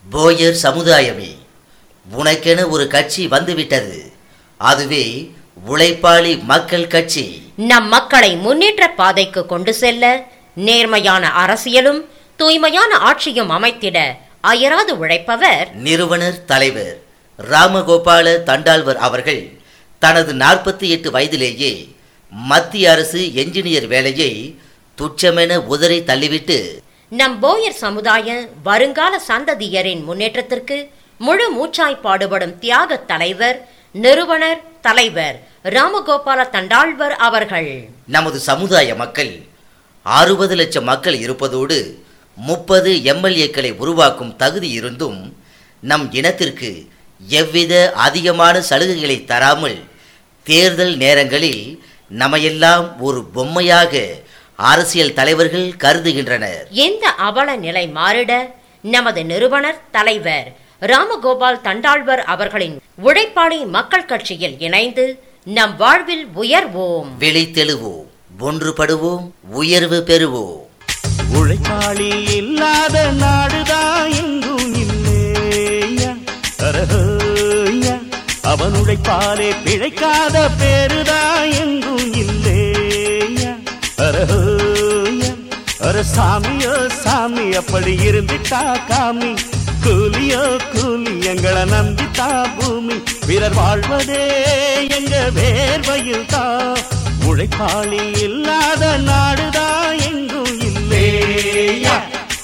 Boer சமுதாயமே உனக்கென ஒரு கட்சி வந்துவிட்டது அதுவே உழைப்பாளி மக்கள் கட்சி நம் மக்களை முன்னேற்ற பாதைக்கு கொண்டு செல்ல நேர்மையான அரசியலும் தூய்மையான ஆட்சியும் அமைத்திட அயராது உழைப்பவர் நிறுவனர் தலைவர் ராமகோபால தண்டால்வர் அவர்கள் தனது நாற்பத்தி எட்டு வயதிலேயே மத்திய அரசு என்ஜினியர் வேலையை துச்சமென உதறி தள்ளிவிட்டு நம் போயர் சமுதாய வருங்கால சந்ததியரின் முன்னேற்றத்திற்கு முழு மூச்சாய் பாடுபடும் தியாக தலைவர் நிறுவனர் தலைவர் ராமகோபால தண்டாழ்வர் அவர்கள் நமது சமுதாய மக்கள் அறுபது லட்சம் மக்கள் இருப்பதோடு முப்பது எம்எல்ஏக்களை உருவாக்கும் தகுதி இருந்தும் நம் இனத்திற்கு எவ்வித அதிகமான சலுகைகளை தராமல் தேர்தல் நேரங்களில் நம்மையெல்லாம் ஒரு பொம்மையாக அரசியல் தலைவர்கள் கருதுகின்றனர் இந்த அவல நிலை மாறிட நமது நிறுவனர் தலைவர் ராமகோபால் தண்டாழ்வர் அவர்களின் உழைப்பாளி மக்கள் கட்சியில் இணைந்து நம் வாழ்வில் உயர்வோம் விழித்தெழுவோம் ஒன்றுபடுவோம் உயர்வு பெறுவோம் உழைப்பாளி இல்லாத நாடுதான் எங்கும் இல்லையா அரஹோய்யா. அவன் உழைப்பாலே பிழைக்காத பேருதான் எங்கும் இல்லையா அரஹோய்யா. அர சாமியோ சாமி அப்படி இருந்துட்டா காமி கூலியோ கூலி எங்களை நம்பித்தா பூமி பிறர் வாழ்வதே எங்க வேர்வையில் தான் உழைப்பாளி இல்லாத நாடுதான் எங்கும் இல்லையா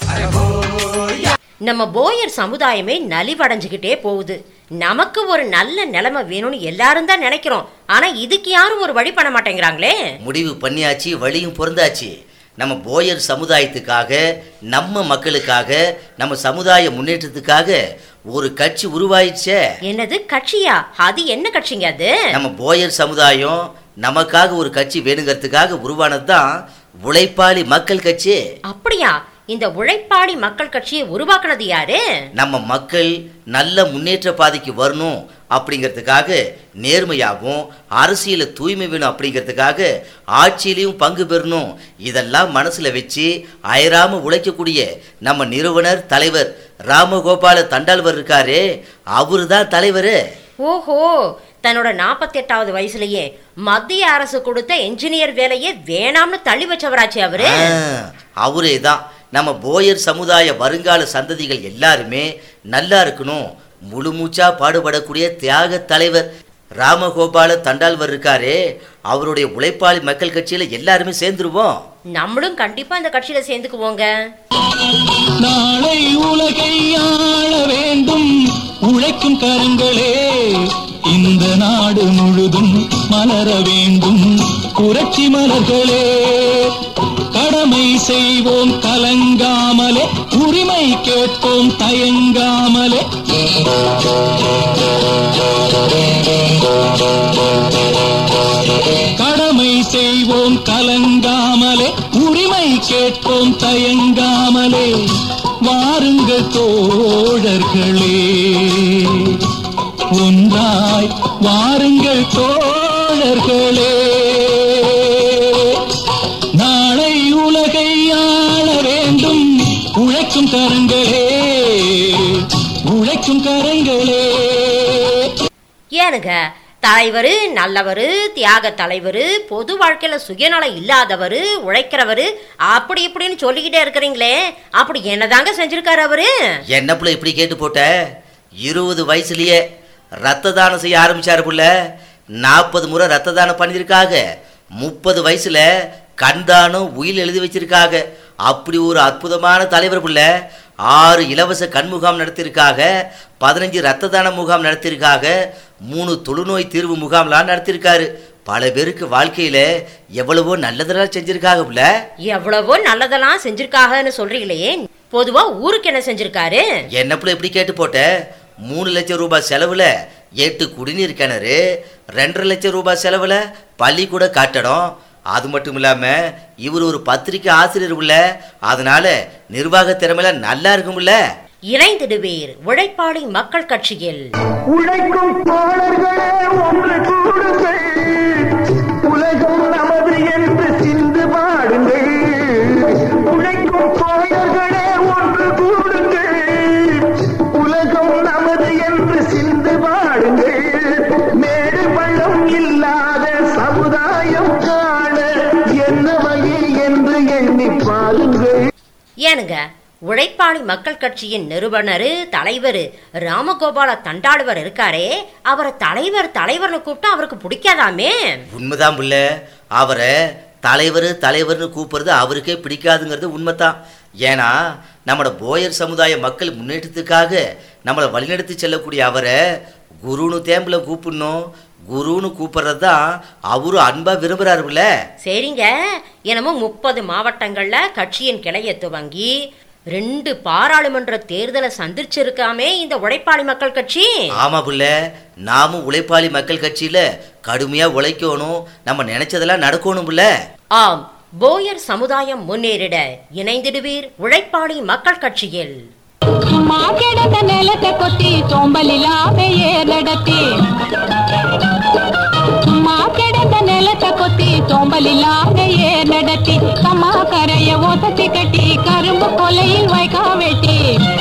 நம்ம போயர் சமுதாயமே நலிவடைஞ்சுகிட்டே போகுது நமக்கு ஒரு நல்ல நிலைமை வேணும்னு எல்லாரும் தான் நினைக்கிறோம் ஆனா இதுக்கு யாரும் ஒரு வழி பண்ண மாட்டேங்கிறாங்களே முடிவு பண்ணியாச்சு வழியும் பொருந்தாச்சு நம்ம போயர் சமுதாயத்துக்காக நம்ம மக்களுக்காக நம்ம சமுதாய முன்னேற்றத்துக்காக ஒரு கட்சி உருவாயிடுச்சே என்னது கட்சியா அது என்ன கட்சிங்க அது நம்ம போயர் சமுதாயம் நமக்காக ஒரு கட்சி வேணுங்கிறதுக்காக உருவானது தான் உழைப்பாளி மக்கள் கட்சி அப்படியா இந்த உழைப்பாளி மக்கள் கட்சியை உருவாக்குனது யாரு நம்ம மக்கள் நல்ல முன்னேற்ற பாதைக்கு வரணும் அப்படிங்கிறதுக்காக நேர்மையாகவும் அரசியல தூய்மை வேணும் அப்படிங்கிறதுக்காக ஆட்சியிலையும் பங்கு பெறணும் இதெல்லாம் மனசுல வச்சு அயராம உழைக்கக்கூடிய நம்ம நிறுவனர் தலைவர் ராமகோபால தண்டால்வர் இருக்காரே அவரு தான் தலைவர் ஓஹோ தன்னோட நாற்பத்தெட்டாவது வயசுலயே மத்திய அரசு கொடுத்த என்ஜினியர் வேலையே வேணாம்னு தள்ளி வச்சவராச்சு அவரு அவரே தான் நம்ம போயர் சமுதாய வருங்கால சந்ததிகள் எல்லாருமே நல்லா இருக்கணும் முழுமூச்சா பாடுபடக்கூடிய தியாக தலைவர் ராமகோபால தண்டால்வர் இருக்காரே அவருடைய உழைப்பாளி மக்கள் கட்சியில எல்லாருமே சேர்ந்துருவோம் நம்மளும் கண்டிப்பா இந்த கட்சியில சேர்ந்துக்குவோங்க நாளை உலகை ஆள வேண்டும் உழைக்கும் கரங்களே இந்த நாடு முழுதும் மலர வேண்டும் புரட்சி மலர்களே கடமை செய்வோம் கலங்காமலே உரிமை கேட்போம் தயங்காமலே கடமை செய்வோம் கலங்காமலே உரிமை கேட்போம் தயங்காமலே வாருங்கள் தோழர்களே ஒன்றாய் வாருங்கள் தோழர்களே நாளை உலகை ஆள வேண்டும் உழைக்கும் கரங்களே உழைக்கும் கரங்களே ஏனுங்க தலைவர் நல்லவர் தியாக தலைவர் பொது வாழ்க்கையில சுயநலம் இல்லாதவர் உழைக்கிறவர் அப்படி இப்படின்னு சொல்லிக்கிட்டே இருக்கிறீங்களே அப்படி என்னதாங்க செஞ்சிருக்காரு அவரு என்ன புள்ள இப்படி கேட்டு போட்ட இருபது வயசுலயே ரத்த தானம் செய்ய ஆரம்பிச்சாரு புள்ள நாற்பது முறை ரத்த தானம் பண்ணியிருக்காங்க முப்பது வயசுல கண் தானம் உயில் எழுதி வச்சிருக்காங்க அப்படி ஒரு அற்புதமான தலைவர் புள்ள ஆறு இலவச கண் முகாம் நடத்தியிருக்காங்க பதினஞ்சு ரத்த தான முகாம் நடத்தியிருக்காங்க மூணு தொழுநோய் தீர்வு முகாம்லாம் நடத்தியிருக்காரு பல பேருக்கு வாழ்க்கையில எவ்வளவோ நல்லதெல்லாம் செஞ்சிருக்காங்க புள்ள எவ்வளவோ நல்லதெல்லாம் செஞ்சிருக்காங்கன்னு சொல்றீங்களே பொதுவா ஊருக்கு என்ன செஞ்சிருக்காரு என்ன புள்ள இப்படி கேட்டு போட்ட மூணு லட்சம் ரூபாய் செலவுல எட்டு குடிநீர் கிணறு ரெண்டரை லட்சம் ரூபாய் செலவுல பள்ளிக்கூட கட்டடம் அது மட்டும் இல்லாம இவர் ஒரு பத்திரிக்கை ஆசிரியர் உள்ள அதனால நிர்வாக திறமையில நல்லா இருக்கும்ல இணைந்திடுவீர் உழைப்பாளி மக்கள் கட்சியில் உழைக்கும் தோழர்களே ஒன்று கூடுங்கள் உலகம் நமது என்று சிந்து பாடுங்கள் உழைக்கும் தோழர்களே ஒன்று கூடுங்கள் உழைப்பாளி மக்கள் கட்சியின் நிறுவனர் தலைவர் ராமகோபால தண்டாடுவர் இருக்காரே அவரை தலைவர் தலைவர்னு கூப்பிட்டா அவருக்கு பிடிக்காதாமே உண்மைதான் புள்ள அவரை தலைவர் தலைவர்னு கூப்பிடுறது அவருக்கே பிடிக்காதுங்கிறது உண்மைதான் ஏன்னா நம்மளோட போயர் சமுதாய மக்கள் முன்னேற்றத்துக்காக நம்மளை வழிநடத்தி செல்லக்கூடிய அவரை குருன்னு தேம்பல கூப்பிடணும் குருன்னு கூப்பிடுறது தான் அவரும் அன்பா விரும்புறாருல்ல சரிங்க என்னமோ முப்பது மாவட்டங்கள்ல கட்சியின் கிளையை துவங்கி ரெண்டு பாராளுமன்ற தேர்தலை சந்திச்சிருக்காமே இந்த உழைப்பாளி மக்கள் கட்சி ஆமா புள்ள நாமும் உழைப்பாளி மக்கள் கட்சியில கடுமையா உழைக்கணும் நம்ம நினைச்சதெல்லாம் நடக்கணும் புள்ள ஆம் போயர் சமுதாயம் முன்னேறிட இணைந்திடுவீர் உழைப்பாளி மக்கள் கட்சியில் சும்மா கிடந்த நிலத்தை கொத்தி சோம்பல் இல்லாம ஏறடத்தி சும்மா கிடந்த நிலத்தை கொத்தி சோம்பல் இல்லாம ஏறடத்தி கம்மா கரைய ஓசத்தி கட்டி கரும்பு கொலையில் வைக்கா வெட்டி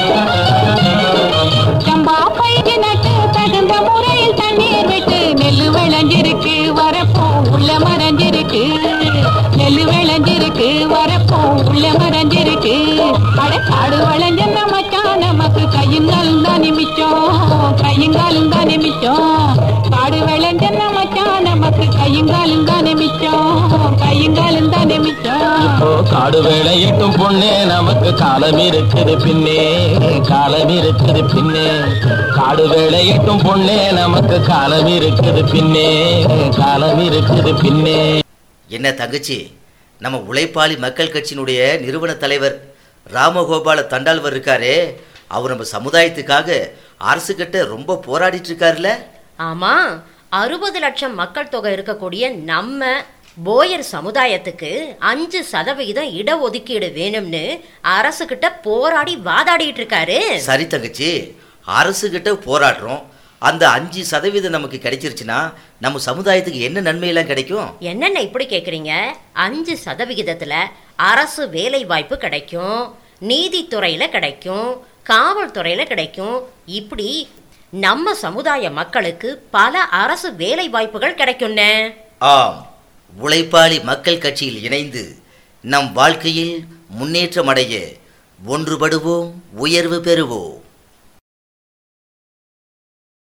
சம்பா பயிர் நட்டு தகுந்த முறையில் தண்ணீர் விட்டு நெல்லு விளைஞ்சிருக்கு வரப்போ உள்ள மறைஞ்சிருக்கு நெல்லு விளைஞ்சிருக்கு வரப்போ உள்ள மறைஞ்சிருக்கு அட காடு வளைஞ்ச மச்சான் நமக்கு கையுங்காலும் தான் நிமிச்சோம் கையுங்காலும் தான் நிமிச்சோம் காடு விளைஞ்ச மச்சான் நமக்கு கையுங்காலும் தான் நிமிச்சோம் கையுங்காலும் தான் நிமிச்சோம் ஓ காடு வேலையிட்டும் பொண்ணே நமக்கு காலம் இருக்குது பின்னே காலம் இருக்குது பின்னே காடு வேலையிட்டும் பொண்ணே நமக்கு காலம் இருக்குது பின்னே காலம் இருக்குது பின்னே என்ன தங்கச்சி நம்ம உழைப்பாளி மக்கள் கட்சியினுடைய நிறுவன தலைவர் ராமகோபால தண்டாள்வர் இருக்காரே அவர் நம்ம சமுதாயத்துக்காக அரசுகிட்ட ரொம்ப போராடிட்டு இருக்காருல்ல ஆமா அறுபது லட்சம் மக்கள் தொகை இருக்கக்கூடிய நம்ம போயர் சமுதாயத்துக்கு அஞ்சு சதவிகிதம் இடஒதுக்கீடு வேணும்னு அரசு கிட்ட போராடி வாதாடிட்டு இருக்காரு சரி தங்கச்சி அரசுகிட்ட போராடுறோம் அந்த அஞ்சு சதவீதம் நமக்கு கிடைச்சிருச்சுன்னா நம்ம சமுதாயத்துக்கு என்ன நன்மையெல்லாம் கிடைக்கும் என்னென்ன இப்படி கேக்குறீங்க அஞ்சு சதவிகிதத்துல அரசு வேலை வாய்ப்பு கிடைக்கும் நீதித்துறையில கிடைக்கும் காவல்துறையில கிடைக்கும் இப்படி நம்ம சமுதாய மக்களுக்கு பல அரசு வேலை வாய்ப்புகள் கிடைக்கும்னே ஆம் உழைப்பாளி மக்கள் கட்சியில் இணைந்து நம் வாழ்க்கையில் முன்னேற்றம் அடைய ஒன்றுபடுவோம் உயர்வு பெறுவோம்